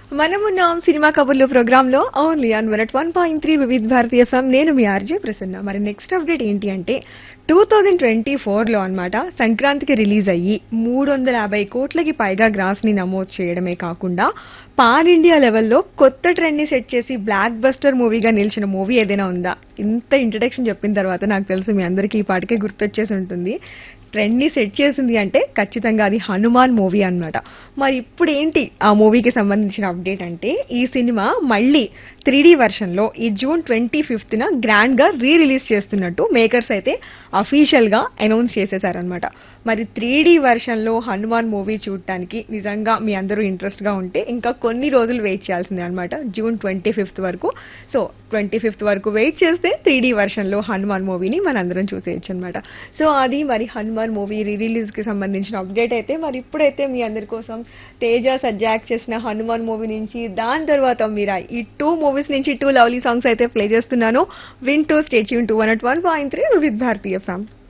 మనమున్నాం సినిమా కబుర్లు ప్రోగ్రామ్ లో only on one one point three Vividh Bharati FM నేను మీ ఆర్జే ప్రసన్న మరి నెక్స్ట్ అప్డేట్ ఏంటి అంటే టూ థౌజండ్ ట్వంటీ ఫోర్లో అనమాట సంక్రాంతికి రిలీజ్ అయ్యి మూడు వందల యాభై కోట్లకి పైగా గ్రాస్ ని నమోదు చేయడమే కాకుండా పాన్ ఇండియా లెవెల్లో కొత్త ట్రెండ్ ని సెట్ చేసి బ్లాక్ బస్టర్ మూవీగా నిలిచిన మూవీ ఏదైనా ఉందా ఇంత ఇంట్రడక్షన్ చెప్పిన తర్వాత నాకు తెలుసు మీ అందరికీ ఈ పాటికే గుర్తొచ్చేసి ఉంటుంది ట్రెండ్ ని సెట్ చేసింది అంటే ఖచ్చితంగా అది హనుమాన్ మూవీ అన్నమాట మరి ఇప్పుడు ఏంటి ఆ మూవీకి సంబంధించిన అప్డేట్ అంటే ఈ సినిమా మళ్ళీ త్రీ డి వర్షన్ లో ఈ జూన్ ట్వంటీ ఫిఫ్త్ న గ్రాండ్ గా రీ రిలీజ్ చేస్తున్నట్టు మేకర్స్ అయితే అఫీషియల్ గా అనౌన్స్ చేసేసారనమాట మరి త్రీ డి వర్షన్ లో హనుమాన్ మూవీ చూడటానికి నిజంగా మీ అందరూ ఇంట్రెస్ట్ గా ఉంటే ఇంకా కొన్ని రోజులు వెయిట్ చేయాల్సిందే అనమాట జూన్ ట్వంటీ ఫిఫ్త్ వరకు సో ట్వంటీ ఫిఫ్త్ వరకు వెయిట్ చేస్తే త్రీ డి వర్షన్ లో హనుమాన్ మూవీని మనందరం చూసేయచ్చు అనమాట సో అది మరి హనుమాన్ మూవీ రీ రిలీజ్ కి సంబంధించిన అప్డేట్ అయితే మరి ఇప్పుడైతే మీ అందరి కోసం తేజ సజ్జాక్ చేసిన హనుమాన్ మూవీ నుంచి దాని తర్వాత మీరా ఈ టూ మూవీస్ నుంచి టూ లవ్లీ సాంగ్స్ అయితే ప్లే చేస్తున్నాను విన్ టూ stay tuned to one at one point three with Bharati ఫ్యామ్